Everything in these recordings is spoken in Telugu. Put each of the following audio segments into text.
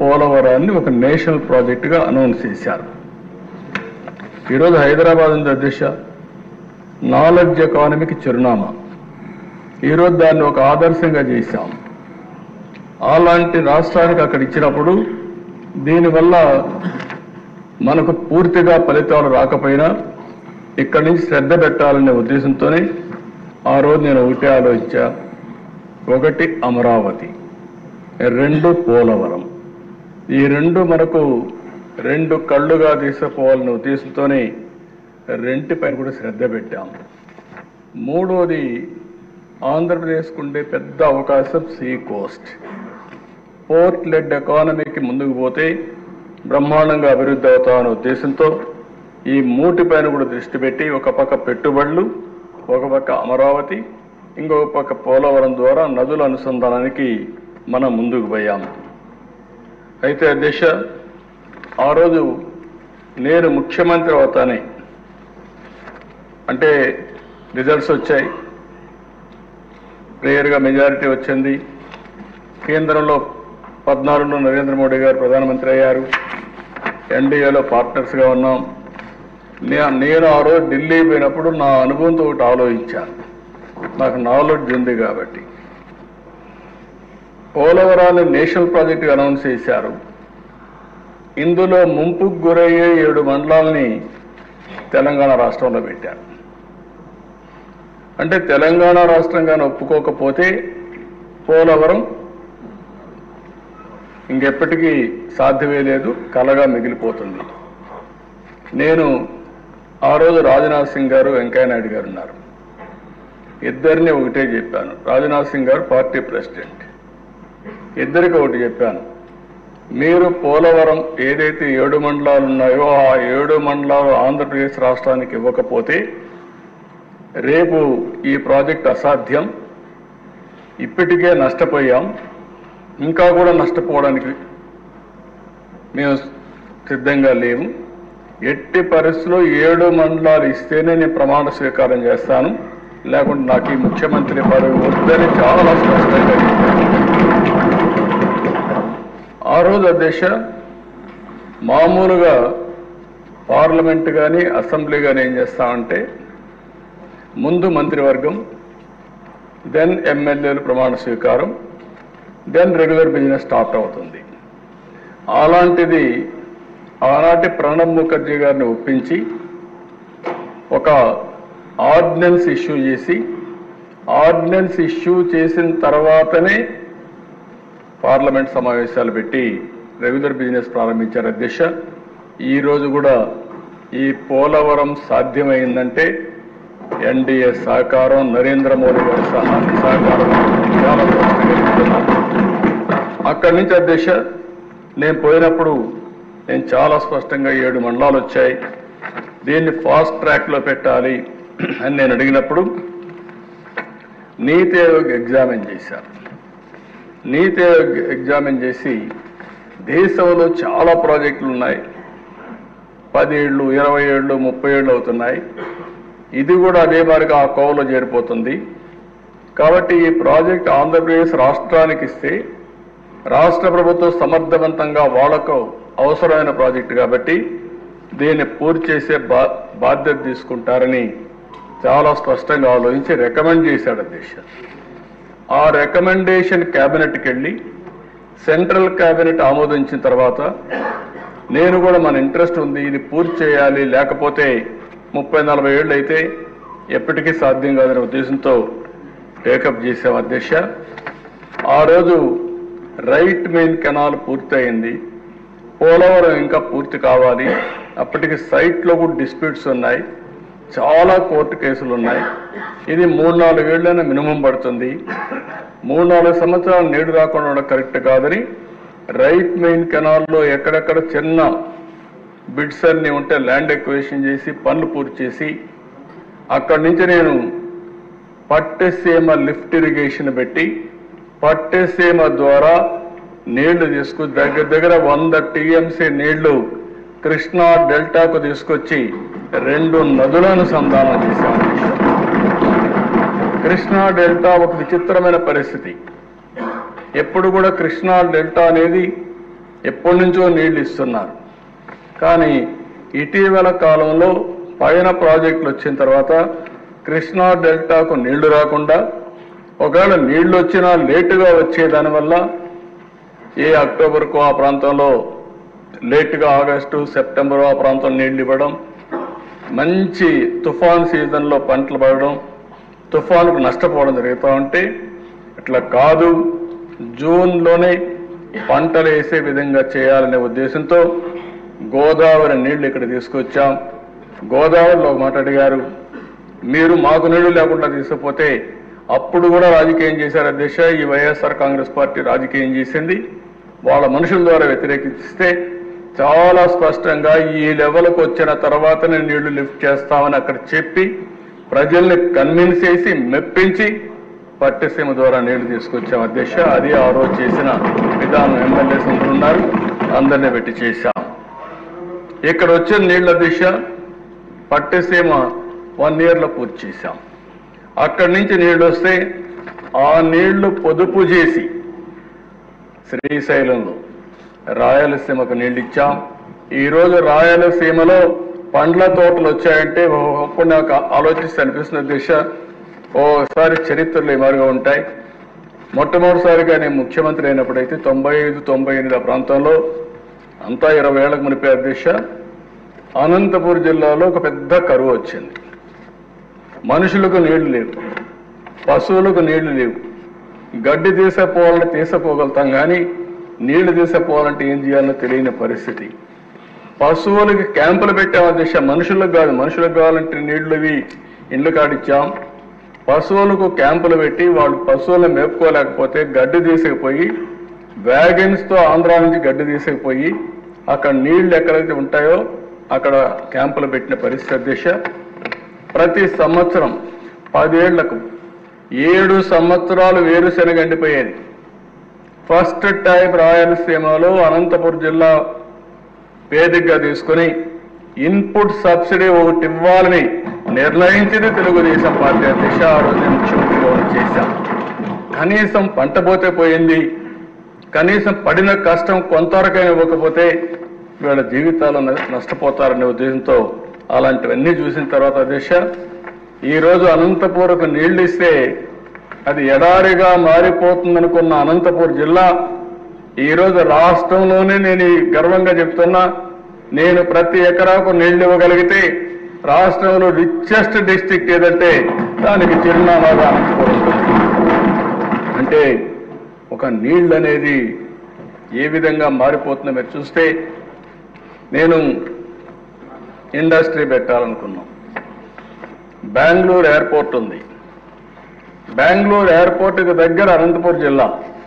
పోలవరాన్ని ఒక నేషనల్ ప్రాజెక్టుగా అనౌన్స్ చేశారు ఈరోజు హైదరాబాద్ ఉంది అధ్యక్ష నాలెడ్జ్ ఎకానమీకి చిరునామా ఈరోజు దాన్ని ఒక ఆదర్శంగా చేశాం అలాంటి రాష్ట్రానికి అక్కడ ఇచ్చినప్పుడు దీనివల్ల మనకు పూర్తిగా ఫలితాలు రాకపోయినా ఇక్కడి నుంచి శ్రద్ధ పెట్టాలనే ఉద్దేశంతోనే ఆ రోజు నేను ఒకటే ఆలోచించా ఒకటి అమరావతి రెండు పోలవరం ఈ రెండు మనకు రెండు కళ్ళుగా తీసుకుపోవాలనే ఉద్దేశంతోనే రెంటి పైన కూడా శ్రద్ధ పెట్టాం మూడోది ఆంధ్రప్రదేశ్కు ఉండే పెద్ద అవకాశం సీ కోస్ట్ పోర్ట్ లెడ్ ఎకానమీకి ముందుకు పోతే బ్రహ్మాండంగా అభివృద్ధి అవుతామనే ఉద్దేశంతో ఈ మూటి పైన కూడా దృష్టి పెట్టి ఒక పక్క పెట్టుబడులు ఒక పక్క అమరావతి ఇంకొక పక్క పోలవరం ద్వారా నదుల అనుసంధానానికి మనం ముందుకు పోయాం అయితే అధ్యక్ష ఆ రోజు నేను ముఖ్యమంత్రి అవుతానే అంటే రిజల్ట్స్ వచ్చాయి క్లియర్గా మెజారిటీ వచ్చింది కేంద్రంలో పద్నాలుగులో నరేంద్ర మోడీ గారు ప్రధానమంత్రి అయ్యారు ఎన్డీఏలో పార్ట్నర్స్గా ఉన్నాం నే- నేను ఆ రోజు ఢిల్లీ పోయినప్పుడు నా అనుభవంతో ఒకటి ఆలోచించాను నాకు నాలెడ్జ్ ఉంది కాబట్టి పోలవరాన్ని నేషనల్ ప్రాజెక్ట్ అనౌన్స్ చేశారు ఇందులో ముంపుకు గురయ్యే ఏడు మండలాలని తెలంగాణ రాష్ట్రంలో పెట్టారు అంటే తెలంగాణ రాష్ట్రంగానే ఒప్పుకోకపోతే పోలవరం ఇంకెప్పటికీ సాధ్యమే లేదు కలగా మిగిలిపోతుంది నేను ఆ రోజు రాజ్నాథ్ సింగ్ గారు వెంకయ్య నాయుడు గారు ఉన్నారు ఇద్దరిని ఒకటే చెప్పాను రాజ్నాథ్ సింగ్ గారు పార్టీ ప్రెసిడెంట్ ఇద్దరికి ఒకటి చెప్పాను మీరు పోలవరం ఏదైతే ఏడు మండలాలు ఉన్నాయో ఆ ఏడు మండలాలు ఆంధ్రప్రదేశ్ రాష్ట్రానికి ఇవ్వకపోతే రేపు ఈ ప్రాజెక్ట్ అసాధ్యం ఇప్పటికే నష్టపోయాం ఇంకా కూడా నష్టపోవడానికి మేము సిద్ధంగా లేము ఎట్టి పరిస్థితుల్లో ఏడు మండలాలు ఇస్తేనే నేను ప్రమాణ స్వీకారం చేస్తాను లేకుంటే నాకు ఈ ముఖ్యమంత్రి పదవి వద్దని చాలా స్పష్టంగా చెప్పాను ఆ రోజు అధ్యక్ష మామూలుగా పార్లమెంట్ కానీ అసెంబ్లీ కానీ ఏం చేస్తామంటే ముందు మంత్రివర్గం దెన్ ఎమ్మెల్యేలు ప్రమాణ స్వీకారం దెన్ రెగ్యులర్ బిజినెస్ స్టార్ట్ అవుతుంది అలాంటిది ఆనాటి ప్రణబ్ ముఖర్జీ గారిని ఒప్పించి ఒక ఆర్డినెన్స్ ఇష్యూ చేసి ఆర్డినెన్స్ ఇష్యూ చేసిన తర్వాతనే పార్లమెంట్ సమావేశాలు పెట్టి రెగ్యులర్ బిజినెస్ ప్రారంభించారు అధ్యక్ష ఈ రోజు కూడా ఈ పోలవరం సాధ్యమైందంటే ఎన్డీఏ సహకారం నరేంద్ర మోడీ గారి సహా సహకారం చాలా స్పష్టంగా చెప్తున్నాను. అక్కడి నుంచి అధ్యక్ష నేను పోయినప్పుడు నేను చాలా స్పష్టంగా ఏడు మండలాలు వచ్చాయి దీన్ని ఫాస్ట్ ట్రాక్లో పెట్టాలి అని నేను అడిగినప్పుడు నీతి ఆయోగ్ ఎగ్జామిన్ చేశారు నీతి ఆయోగ్ ఎగ్జామిన్ చేసి దేశంలో చాలా ప్రాజెక్టులు ఉన్నాయి పది ఏళ్ళు ఇరవై ఏళ్ళు ముప్పై ఏళ్ళు అవుతున్నాయి ఇది కూడా అదే మాదిరిగా ఆ కోవలో చేరిపోతుంది కాబట్టి ఈ ప్రాజెక్ట్ ఆంధ్రప్రదేశ్ రాష్ట్రానికి ఇస్తే రాష్ట్ర ప్రభుత్వం సమర్థవంతంగా వాళ్లకు అవసరమైన ప్రాజెక్టు కాబట్టి దీన్ని పూర్తి చేసే బా బాధ్యత తీసుకుంటారని చాలా స్పష్టంగా ఆలోచించి రికమెండ్ చేశాడు అధ్యక్ష ఆ రికమెండేషన్ క్యాబినెట్కి వెళ్ళి సెంట్రల్ క్యాబినెట్ ఆమోదించిన తర్వాత నేను కూడా మన ఇంట్రెస్ట్ ఉంది ఇది పూర్తి చేయాలి లేకపోతే ముప్పై నలభై ఏళ్ళు అయితే ఎప్పటికీ సాధ్యం కాదనే ఉద్దేశంతో టేకప్ చేసాం అధ్యక్ష ఆ రోజు రైట్ మెయిన్ కెనాల్ పూర్తయింది పోలవరం ఇంకా పూర్తి కావాలి అప్పటికి సైట్లో కూడా డిస్ప్యూట్స్ ఉన్నాయి చాలా కోర్టు కేసులు ఉన్నాయి ఇది మూడు నాలుగేళ్లైనా మినిమం పడుతుంది మూడు నాలుగు సంవత్సరాలు నేడు రాకుండా ఉండడం కరెక్ట్ కాదని రైట్ మెయిన్ కెనాల్లో ఎక్కడెక్కడ చిన్న బిడ్స్ అన్ని ఉంటే ల్యాండ్ ఎక్వేషన్ చేసి పనులు పూర్తి చేసి అక్కడి నుంచి నేను పట్టెసీమ లిఫ్ట్ ఇరిగేషన్ పెట్టి పట్టెసీమ ద్వారా నీళ్లు తీసుకు దగ్గర దగ్గర వంద టీఎంసీ నీళ్లు కృష్ణా డెల్టాకు తీసుకొచ్చి రెండు నదులను సంధానం చేశాము కృష్ణా డెల్టా ఒక విచిత్రమైన పరిస్థితి ఎప్పుడు కూడా కృష్ణా డెల్టా అనేది ఎప్పటి నుంచో నీళ్లు ఇస్తున్నారు కానీ ఇటీవల కాలంలో పైన ప్రాజెక్టులు వచ్చిన తర్వాత కృష్ణా డెల్టాకు నీళ్లు రాకుండా ఒకవేళ నీళ్లు వచ్చినా లేటుగా వచ్చే దానివల్ల ఏ అక్టోబర్కు ఆ ప్రాంతంలో లేటుగా ఆగస్టు సెప్టెంబర్ ఆ ప్రాంతం నీళ్లు ఇవ్వడం మంచి తుఫాన్ సీజన్లో పంటలు పడడం తుఫానుకు నష్టపోవడం జరుగుతూ ఉంటే ఇట్లా కాదు జూన్లోనే పంటలు వేసే విధంగా చేయాలనే ఉద్దేశంతో గోదావరి నీళ్లు ఇక్కడ తీసుకొచ్చాం గోదావరిలో ఒక మాట అడిగారు మీరు మాకు నీళ్లు లేకుండా తీసుకుపోతే అప్పుడు కూడా రాజకీయం చేశారు అధ్యక్ష ఈ వైఎస్ఆర్ కాంగ్రెస్ పార్టీ రాజకీయం చేసింది వాళ్ళ మనుషుల ద్వారా వ్యతిరేకిస్తే చాలా స్పష్టంగా ఈ లెవెల్కి వచ్చిన తర్వాతనే నీళ్లు లిఫ్ట్ చేస్తామని అక్కడ చెప్పి ప్రజల్ని కన్విన్స్ చేసి మెప్పించి పట్టిసీమ ద్వారా నీళ్లు తీసుకొచ్చాం అధ్యక్ష అది ఆ రోజు చేసిన విధానం ఎమ్మెల్యేస్ అందరూ ఉన్నారు అందరినీ పెట్టి చేశాం ఇక్కడ వచ్చిన నీళ్ల దిశ పట్టిసీమ వన్ ఇయర్లో పూర్తి చేశాం అక్కడి నుంచి నీళ్లు వస్తే ఆ నీళ్లు పొదుపు చేసి శ్రీశైలంలో రాయలసీమకు నీళ్ళు ఇచ్చాం ఈరోజు రాయలసీమలో పండ్ల తోటలు వచ్చాయంటే ఒకప్పుడు నాకు ఆలోచిస్తే అనిపిస్తున్న దిశ ఓసారి చరిత్రలు ఈ మాదిరిగా ఉంటాయి మొట్టమొదటిసారిగా నేను ముఖ్యమంత్రి అయినప్పుడైతే తొంభై ఐదు తొంభై ఎనిమిది ఆ ప్రాంతంలో అంతా ఇరవై ఏళ్లకు మునిపే అధ్యక్ష అనంతపూర్ జిల్లాలో ఒక పెద్ద కరువు వచ్చింది మనుషులకు నీళ్లు లేవు పశువులకు నీళ్లు లేవు గడ్డి తీసపోవాలంటే తీసపోగలుగుతాం కానీ నీళ్లు తీసపోవాలంటే ఏం చేయాలో తెలియని పరిస్థితి పశువులకి క్యాంపులు పెట్టాం అధ్యక్ష మనుషులకు కాదు మనుషులకు కావాలంటే నీళ్లు ఇవి ఇండ్లు కాడిచ్చాం పశువులకు క్యాంపులు పెట్టి వాళ్ళు పశువులను మేపుకోలేకపోతే గడ్డి తీసుకుపోయి వ్యాగన్స్ తో ఆంధ్రా నుంచి గడ్డి తీసుకుపోయి అక్కడ నీళ్లు ఎక్కడైతే ఉంటాయో అక్కడ క్యాంపులు పెట్టిన పరిస్థితి అధ్యక్ష ప్రతి సంవత్సరం పదేళ్లకు ఏడు సంవత్సరాలు వేరుశెనగ ఎండిపోయేది ఫస్ట్ టైం రాయలసీమలో అనంతపురం జిల్లా వేదికగా తీసుకుని ఇన్పుట్ సబ్సిడీ ఒకటి ఇవ్వాలని నిర్ణయించింది తెలుగుదేశం పార్టీ అధ్యక్ష ఆ రోజు నేను ముఖ్యమంత్రిగా ఉండి చేశాం కనీసం పంట పోతే పోయింది కనీసం పడిన కష్టం కొంతవరకైనా ఇవ్వకపోతే వీళ్ళ జీవితాలు న- నష్టపోతారనే ఉద్దేశంతో అలాంటివన్నీ చూసిన తర్వాత అధ్యక్ష ఈరోజు అనంతపూర్కు నీళ్లు ఇస్తే అది ఎడారిగా మారిపోతుందనుకున్న అనంతపూర్ జిల్లా ఈరోజు రాష్ట్రంలోనే నేను ఈ గర్వంగా చెప్తున్నా నేను ప్రతి ఎకరాకు నీళ్లు ఇవ్వగలిగితే రాష్ట్రంలో రిచెస్ట్ డిస్ట్రిక్ట్ ఏదంటే దానికి చిరునామాగా అనంతపురం ఉంటుంది. అంటే ఒక నీళ్ళు అనేది ఏ విధంగా మారిపోతుందో మీరు చూస్తే నేను ఇండస్ట్రీ పెట్టాలనుకున్నాం బెంగళూరు ఎయిర్పోర్ట్ ఉంది బెంగళూరు ఎయిర్పోర్ట్కి దగ్గర అనంతపురం జిల్లా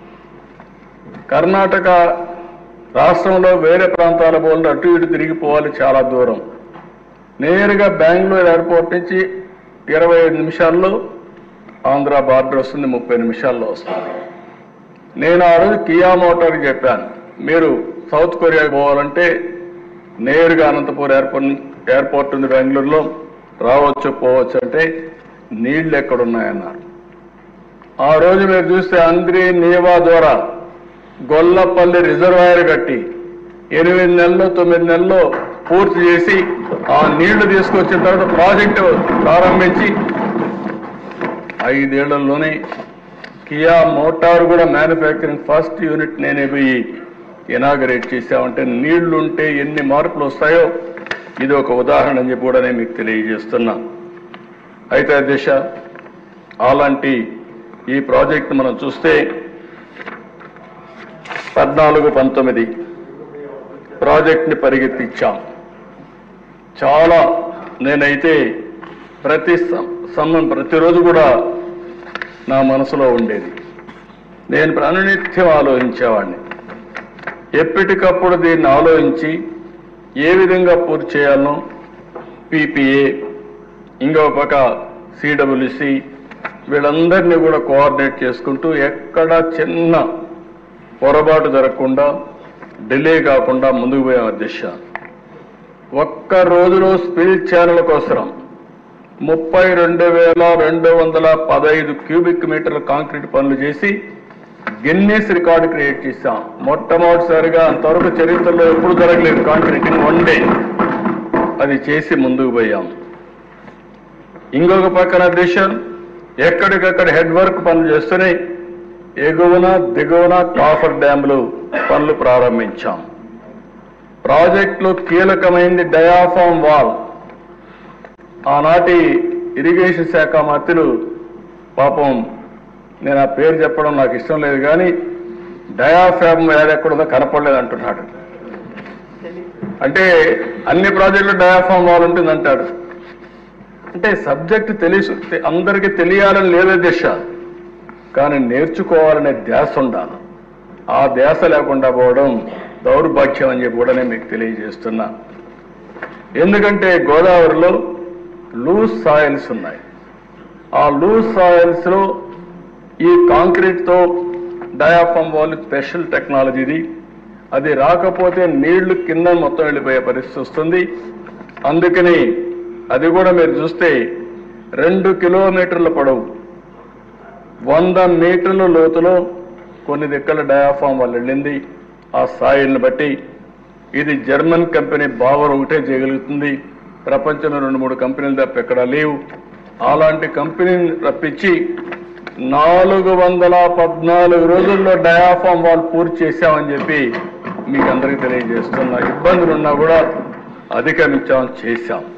కర్ణాటక రాష్ట్రంలో వేరే ప్రాంతాల పోలు అటు ఇటు తిరిగిపోవాలి చాలా దూరం నేరుగా బెంగళూరు ఎయిర్పోర్ట్ నుంచి ఇరవై ఐదు నిమిషాల్లో ఆంధ్ర బార్డర్ వస్తుంది ముప్పై నిమిషాల్లో వస్తుంది నేను ఆ రోజు కియా మోటార్కి చెప్పాను మీరు సౌత్ కొరియాకి పోవాలంటే నేరుగా అనంతపూర్ ఎయిర్పోర్ట్ ఎయిర్పోర్ట్ ఉంది బెంగళూరులో రావచ్చు పోవచ్చు అంటే నీళ్లు ఎక్కడున్నాయన్నారు ఆ రోజు మీరు చూస్తే అంద్రి నీవా ద్వారా గొల్లపల్లి రిజర్వాయర్ కట్టి ఎనిమిది నెలలు తొమ్మిది నెలల్లో పూర్తి చేసి ఆ నీళ్లు తీసుకొచ్చిన తర్వాత ప్రాజెక్టు ప్రారంభించి ఐదేళ్లలోనే కియా మోటార్ కూడా మ్యానుఫ్యాక్చరింగ్ ఫస్ట్ యూనిట్ నేనే పోయి ఇనాగరేట్ చేశామంటే నీళ్లుంటే ఎన్ని మార్పులు వస్తాయో ఇది ఒక ఉదాహరణ అని చెప్పి కూడా నేను మీకు తెలియజేస్తున్నా అయితే దిశ అలాంటి ఈ ప్రాజెక్ట్ మనం చూస్తే పద్నాలుగు పంతొమ్మిది ప్రాజెక్ట్ని పరిగెత్తించాం చాలా నేనైతే ప్రతి సం- సమయం ప్రతిరోజు కూడా నా మనసులో ఉండేది నేను ప్రాణనిత్యం ఆలోచించేవాడిని ఎప్పటికప్పుడు దీన్ని ఆలోచించి ఏ విధంగా పూర్తి చేయాలనో పీపీఏ ఇంకో పక్క సిడబ్ల్యూసి వీళ్ళందరినీ కూడా కోఆర్డినేట్ చేసుకుంటూ ఎక్కడ చిన్న పొరపాటు జరగకుండా డిలే కాకుండా ముందుకు పోయాం అధ్యక్ష ఒక్క రోజులో స్పిల్ ఛానల్ కోసం ముప్పై రెండు వేల రెండు వందల పదహైదు క్యూబిక్ మీటర్ల కాంక్రీట్ పనులు చేసి గిన్నెస్ రికార్డు క్రియేట్ చేశాం మొట్టమొదటిసారిగా అంతవరకు చరిత్రలో ఎప్పుడు జరగలేదు కాంక్రీట్ ఇన్ వన్ డే అది చేసి ముందుకు పోయాం ఇంకొక పక్కన దేశం ఎక్కడికక్కడ హెడ్ వర్క్ పనులు చేస్తూనే ఎగువన దిగువన కాఫర్ డ్యాములు పనులు ప్రారంభించాం ప్రాజెక్టులో కీలకమైంది డయాఫామ్ వాల్ ఆనాటి ఇరిగేషన్ శాఖ మంత్రులు పాపం నేను ఆ పేరు చెప్పడం నాకు ఇష్టం లేదు కానీ డయాఫామ్ వ్యాధి ఎక్కడుందో కనపడలేదు అంటున్నాడు అంటే అన్ని ప్రాజెక్టులు డయాఫామ్ వాల్ ఉంటుంది అంటాడు అంటే సబ్జెక్ట్ తెలుసు అందరికీ తెలియాలని లేదే దిశ కానీ నేర్చుకోవాలనే ధ్యాస ఉండాలి ఆ ధ్యాస లేకుండా పోవడం దౌర్భాగ్యం అని చెప్పి కూడా నేను మీకు తెలియజేస్తున్నా ఎందుకంటే గోదావరిలో లూజ్ సాయిల్స్ ఉన్నాయి ఆ లూజ్ సాయిల్స్ లో ఈ కాంక్రీట్ తో డయాఫామ్ వాల్ స్పెషల్ టెక్నాలజీది అది రాకపోతే నీళ్లు కింద మొత్తం వెళ్ళిపోయే పరిస్థితి వస్తుంది అందుకని అది కూడా మీరు చూస్తే రెండు కిలోమీటర్ల పొడవు వంద మీటర్ల లోతులో కొన్ని దిక్కల డయాఫామ్ వల్ల వెళ్ళింది ఆ సాయిల్ని బట్టి ఇది జర్మన్ కంపెనీ బావర్ ఒకటే చేయగలుగుతుంది ప్రపంచంలో రెండు మూడు కంపెనీలు తప్ప ఎక్కడా లేవు అలాంటి కంపెనీని రప్పించి నాలుగు వందల పద్నాలుగు రోజుల్లో డయాఫామ్ వాల్ పూర్తి చేశామని చెప్పి మీకు అందరికీ తెలియజేస్తున్నా ఇబ్బందులు ఉన్నా కూడా అధిగమించాం చేశాం